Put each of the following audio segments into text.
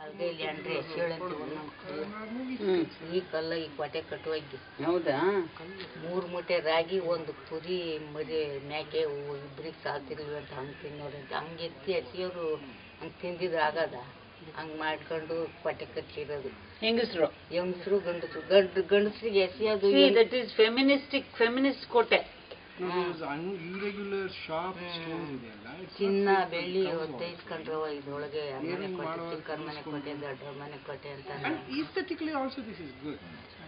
ಬಲ್ಗೈಲಿ ಅಂದ್ರೆ ಎಸೆಳಂತ ಈ ಕಲ್ಲ ಈ ಕೊಟೆ ಕಟ್ಟುವಾಗಿ ಹೌದಾ ಮೂರು ಮೂಟೆ ರಾಗಿ ಒಂದು ಕುರಿ ಮರಿ ಮೇಕೆ ಇಬ್ರಿಗೆ ಸಾಲ್ತಿರ್ಲಿಲ್ಲ ಅಂತ ಹಂಗೆ ತಿನ್ನೋರಂತ ಹಂಗೆ ಎತ್ತಿ ಎಸಿಯೋರು ಹಂಗೆ ತಿಂದಿದ್ರೆ ಆಗದ ಹಂಗೆ ಮಾಡ್ಕೊಂಡು ಕೊಟೆ ಕಟ್ಟಿರೋದು ಹೆಂಗಸ್ರು ಹೆಂಗಸರು ಗಂಡಸರು ಗಂಡ ಗಂಡಸ್ರಿಗೆ ಎಸೆಯೋದು ದಟ್ ಈಸ್ ಫೆಮಿನಿಸ್ಟಿಕ್ ಫೆಮಿನಿಸ್ಟ್ ಕೋಟೆ ಇರೆಗ್ಯುಲರ್ ಶಾಪ್ ಸ್ಟೋರ್ ಇದೆಯಲ್ಲ ಚಿನ್ನ ಬೆಳ್ಳಿ ಒತ್ತೈಸ್ಕೊಂಡ್ರವ ಇದ್ರೊಳಗೆ ಮನೆ ಕೊಟ್ಟೆ ಚಿಕ್ಕರ ಮನೆ ಕೊಟ್ಟೆ ದೊಡ್ಡ ಮನೆ ಕೊಟ್ಟೆ ಅಂತ aesthetically also this is good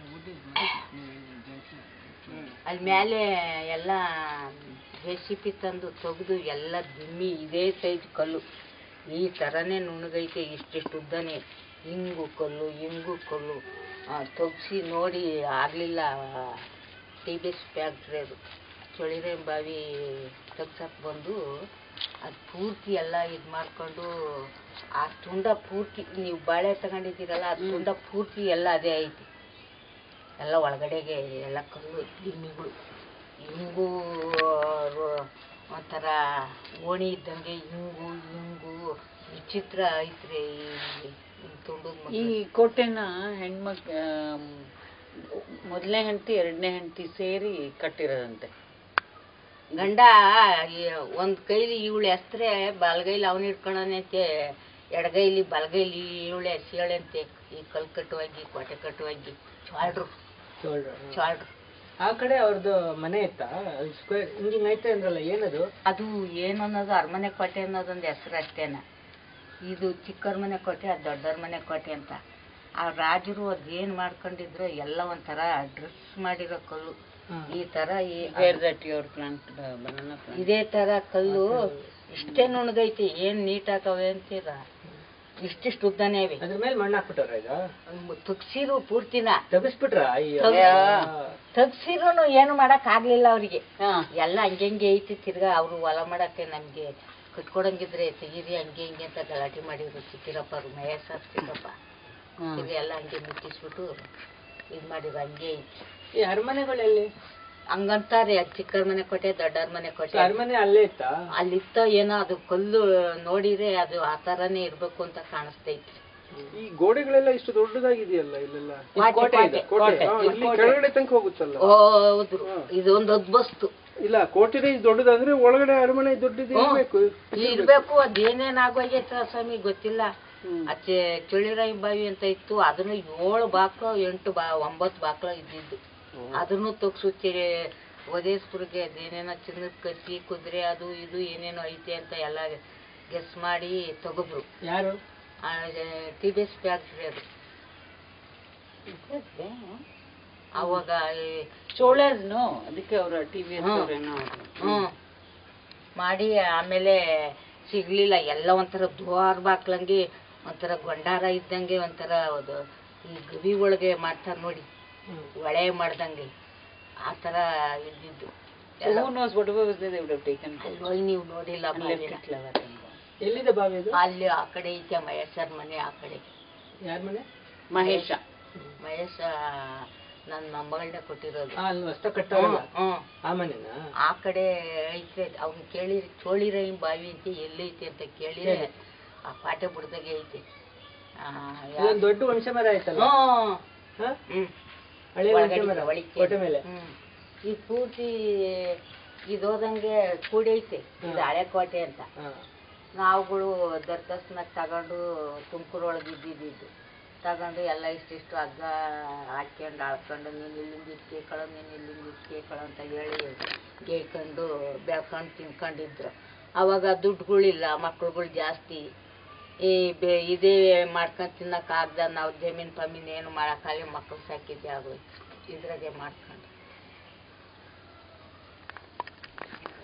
ಅಲ್ಲಿ ಮೇಲೆ ಎಲ್ಲ ರೆಸಿಪಿ ತಂದು ತೆಗೆದು ಎಲ್ಲ ದಿಮ್ಮಿ ಇದೇ ಸೈಜ್ ಕಲ್ಲು ಈ ಥರನೇ ನುಣ್ಣಗೈತೆ ಇಷ್ಟಿಷ್ಟು ಉದ್ದನೇ ಹಿಂಗು ಕಲ್ಲು ಹಿಂಗು ಕಲ್ಲು ತೆಗ್ಸಿ ನೋಡಿ ಆಗಲಿಲ್ಲ ಟಿ ಬಿ ಎಸ್ ಫ್ಯಾಕ್ಟ್ರಿ ಅದು ಚಳಿರೆ ಬಾವಿ ತೆಗ್ಸಕ್ಕೆ ಬಂದು ಅದು ಪೂರ್ತಿ ಎಲ್ಲ ಇದು ಮಾಡಿಕೊಂಡು ಆ ತುಂಡ ಪೂರ್ತಿ ನೀವು ಬಾಳೆ ತಗೊಂಡಿದ್ದೀರಲ್ಲ ಆ ತುಂಡ ಪೂರ್ತಿ ಎಲ್ಲ ಅದೇ ಐತಿ ಎಲ್ಲ ಒಳಗಡೆಗೆ ಎಲ್ಲ ಕಲ್ಲು ದಿಮ್ಮಿಗಳು ಹಿಂಗು ರೋ- ಒಂಥರ ಓಣಿ ಇದ್ದಂಗೆ ಹಿಂಗು ಹಿಂಗು ವಿಚಿತ್ರ ಐತ್ರಿ ಈ ತುಂಡದ ಈ ಕೋಟೆನ ಹೆಣ್ಮಕ್ ಮೊದಲನೇ ಹೆಂಡತಿ ಎರಡನೇ ಹೆಂಡತಿ ಸೇರಿ ಕಟ್ಟಿರೋದಂತೆ ಗಂಡ ಈ- ಒಂದ್ ಕೈಲಿ ಇವಳು ಎಸ್ತ್ರೆ ಬಲಗೈಲಿ ಅವನು ಇಟ್ಕೊಳ್ಳೋನಂತೆ ಎಡಗೈಲಿ ಬಲಗೈಲಿ ಇವಳೆ ಸೀಳೆಂತೆ ಈ ಕಲ್ ಕಟ್ಟುವಾಗಿ ಕೋಟೆ ಕಟ್ಟುವಾಗಿ ಚಾಳ್ರು ಚಾಳ್ರು ಆ ಕಡೆ ಅವ್ರದ್ದು ಮನೆ ಇತ್ತಾ ಸ್ಕ್ವೇರ್ ಹಿಂಗಿಂಗ್ ಐತೆ ಅಂದ್ರಲ್ಲ ಏನದು ಅದು ಏನು ಅನ್ನೋದು ಅರಮನೆ ಕೋಟೆ ಅನ್ನೋದೊಂದು ಹೆಸರು ಅಷ್ಟೇನ ಇದು ಚಿಕ್ಕರ ಮನೆ ಕೋಟೆ ಅದು ದೊಡ್ಡವ್ರ ಮನೆ ಕೋಟೆ ಅಂತ ಆ ರಾಜರು ಅದೇನು ಮಾಡ್ಕೊಂಡಿದ್ರು ಎಲ್ಲ ಒಂಥರ ಡ್ರೆಸ್ ಮಾಡಿರೋ ಕಲ್ಲು ಈ ಥರ ಈ where that your plant banana plant ಇದೇ ಥರ ಕಲ್ಲು ಇಷ್ಟೇ ನುಣಗೈತಿ ಏನು ನೀಟಾಗವೆ ಅಂತೀರ ಇಷ್ಟಿಷ್ಟು ಉದ್ದನೇ ಅವೆ ಅದ್ರ ಮೇಲೆ ಮಣ್ಣು ಹಾಕ್ಬಿಟ್ಟವ್ರ ಈಗ ತುಗ್ಸಿರು ಪೂರ್ತಿನ ತೆಗಿಸ್ಬಿಟ್ರ ತಗ್ಸಿರೂ ಏನು ಮಾಡಕ್ ಆಗ್ಲಿಲ್ಲ ಅವ್ರಿಗೆ ಹಾ ಎಲ್ಲ ಹಂಗೆ ಹಂಗೆ ಐತಿ ತಿರ್ಗಾ ಅವರು ಹೊಲ ಮಾಡಕ್ಕೆ ನಮ್ಗೆ ಕಟ್ಕೊಡಂಗಿದ್ರೆ ತೆಗೀರಿ ಹಂಗೆ ಹಿಂಗೆ ಅಂತ ಗಲಾಟೆ ಮಾಡಿದ್ರು ಚಿಕ್ಕಿರಪ್ಪ ಅವ್ರು ಮಹೇಶ್ ಸರ್ ಚಿಕ್ಕಪ್ಪ ಹ್ಮ್. ತಿರ್ಗಾ ಎಲ್ಲ ಹಂಗೆ ಮುಟ್ಟಿಸ್ಬಿಟ್ಟು ಇದು ಮಾಡಿದ್ರು ಹಂಗೆ ಐತಿ ಈ ಅರಮನೆಗಳಲ್ಲಿ ಹಂಗಂತಾರೆ ಅದ್ ಚಿಕ್ಕರ ಮನೆ ಕೊಟ್ಟೆ ದೊಡ್ಡವ್ರ ಮನೆ ಕೊಟ್ಟೆ ಅರಮನೆ ಅಲ್ಲೇ ಇತ್ತಾ ಅಲ್ಲಿತ್ತ ಏನೋ ಅದು ಕಲ್ಲು ನೋಡಿದ್ರೆ ಅದು ಆ ಥರನೇ ಇರ್ಬೇಕು ಅಂತ ಕಾಣಿಸ್ತೈತಿ ಈ ಗೋಡೆಗಳೆಲ್ಲ ಇಷ್ಟು ದೊಡ್ಡದಾಗಿದೆಯಲ್ಲ ಇಲ್ಲೆಲ್ಲ ವಾಟೆ, ಕೋಟೆ ಇದು, ವಾಟೆ. ಕೋಟೆ. ಹಾ, ಇಲ್ಲಿ ಕೆಳಗಡೆ ತನಕ ಹೋಗುತ್ತಲ್ಲ ಹೌದು ಇದೊಂದು ಅದ್ಬಸ್ತು ಇಲ್ಲ ಕೋಟೆನೇ ಇದು ದೊಡ್ಡದಂದ್ರೆ ಒಳಗಡೆ ಅರಮನೆ ದೊಡ್ಡದು ಇರ್ಬೇಕು ಇರ್ಬೇಕು ಅದೇನೇನ್ ಆಗೋಗೈತೆ ಸ್ವಾಮಿ ಗೊತ್ತಿಲ್ಲ ಅಚ್ಚೆ ಚಳಿರಾಯಿ ಬಾವಿ ಅಂತ ಇತ್ತು ಅದನ್ನು ಏಳು ಬಾಕ್ಲು ಎಂಟು ಬಾ ಒಂಬತ್ತು ಬಾಕ್ಲ ಇದ್ದಿದ್ದು ಅದನ್ನು ತಗ್ಸುತ್ತಿ ಒದೇಸ್ಪುರ್ಗೆ ಅದೇನೇನೋ ಚಿನ್ನದ ಕತ್ತಿ ಕುದುರೆ ಅದು ಇದು ಏನೇನೋ ಐತೆ ಅಂತ ಎಲ್ಲ ಗೆಸ್ ಮಾಡಿ ತಗೊಬ್ರು ಯಾರು ಟಿ ಬಿ ಎಸ್ ಫ್ಯಾಕ್ಟ್ರಿ ಅದು ಅವಾಗ ಈ ಚೋಳರ್ನು ಅದಕ್ಕೆ ಅವರ ಟಿವಿ ಹ್ಮ್. ಹ್ಞೂ ಮಾಡಿ ಆಮೇಲೆ ಸಿಗ್ಲಿಲ್ಲ ಎಲ್ಲ ಒಂಥರ ದ್ವಾರ ಬಾಕ್ಲಂಗೆ ಒಂಥರ ಗೊಂಡಾರ ಇದ್ದಂಗೆ ಒಂಥರ ಅದು ಈ ಗವಿ ಒಳಗೆ ಮಾಡ್ತಾರೆ ನೋಡಿ ಒಳೆ ಮಾಡ್ದಂಗೆ ಆ ಥರ ಇದ್ದಿದ್ದು ಎಲ್ಲ Who knows whatever was there, they would have taken ಅಲ್ಲಿ ಹೋಗಿ ನೀವು ನೋಡಿಲ್ಲ and left ಬಾವಿನ. it clever and gone. ಎಲ್ಲಿದೆ ಬಾವಿ ಅದು ಅಲ್ಲಿ ಆ ಕಡೆ ಐತೆ ಮಹೇಶರ್ ಮನೆ ಆ ಕಡೆ ಯಾರ ಮನೆ ಮಹೇಶ ಮಹೇಶ ನನ್ನ ಮೊಮ್ಮಗಳನ್ನೇ ಕೊಟ್ಟಿರೋದು ಆ, ಅಲ್ಲಿ ಹೊಸ ಕಟ್ಟವಲ್ಲ ಹ್ಞೂ ಆ ಮನೆನಾ ಆ ಕಡೆ ಐತೆ ಅವ್ನು ಕೇಳಿ ಚೋಳಿರೈ ಬಾವಿ ಅಂತ ಎಲ್ಲೈತೆ ಅಂತ ಕೇಳಿ ಆ ಪಾಠ ಬುಡದಾಗೆ ಐತೆ ಆ, ಯಾ- ಇದೊಂದು ದೊಡ್ಡ ಹುಣಸೆ ಮರ ಆಯ್ತಲ್ಲ ಹ್ಮ್. ಹಾ? ಹ್ಮ್. ಹಳೆ ಒಳಗಡೆ ಹುಣಸೆ ಮರ ಒಳಿಕೆ. ಕೋಟೆ ಮೇಲೆ ಹ್ಮ್. ಈ ಪೂರ್ತಿ ಇದು ಹೋದಂಗೆ ಕೂಡೈತೆ ಇದು ಹಳೆ ಕೋಟೆ ಅಂತ ಹಾ. ನಾವುಗಳು ದರ್ದರ್ಶನಕ್ಕೆ ತಗೊಂಡು ತುಮಕೂರು ಒಳಗೆ ಇದ್ದಿದ್ದು ತಗೊಂಡು ಎಲ್ಲ ಇಷ್ಟಿಷ್ಟು ಹಗ್ಗ ಹಾಕ್ಕೊಂಡು ಆಳ್ಕೊಂಡು ನೀನು ಇಲ್ಲಿಂದ ಇಟ್ಟು ಕೇಳ್ಕೊಳ್ಳೋ ನೀನು ಇಲ್ಲಿಂದ ಇಟ್ಟು ಕೇಳ್ಕೊಳ್ಳೋ ಅಂತ ಹೇಳಿ ಕೇಳ್ಕೊಂಡು ಬೆಳ್ಕೊಂಡು ತಿನ್ಕೊಂಡಿದ್ರು ಅವಾಗ ದುಡ್ಡುಗಳಿಲ್ಲ ಮಕ್ಳುಗಳು ಜಾಸ್ತಿ ಈ ಬೆ ಇದೇ ಮಾಡ್ಕೊಂಡು ತಿನ್ನೋಕ್ಕಾಗ್ದ ನಾವು ಜಮೀನು ಪಮೀನು ಏನು ಮಾಡೋಕ್ಕಾಗಲಿ ಮಕ್ಳು ಸಾಕಿದ್ದೆ ಆಗೋಯ್ತು ಇದ್ರಾಗೆ ಮಾಡ್ಕೊಂಡು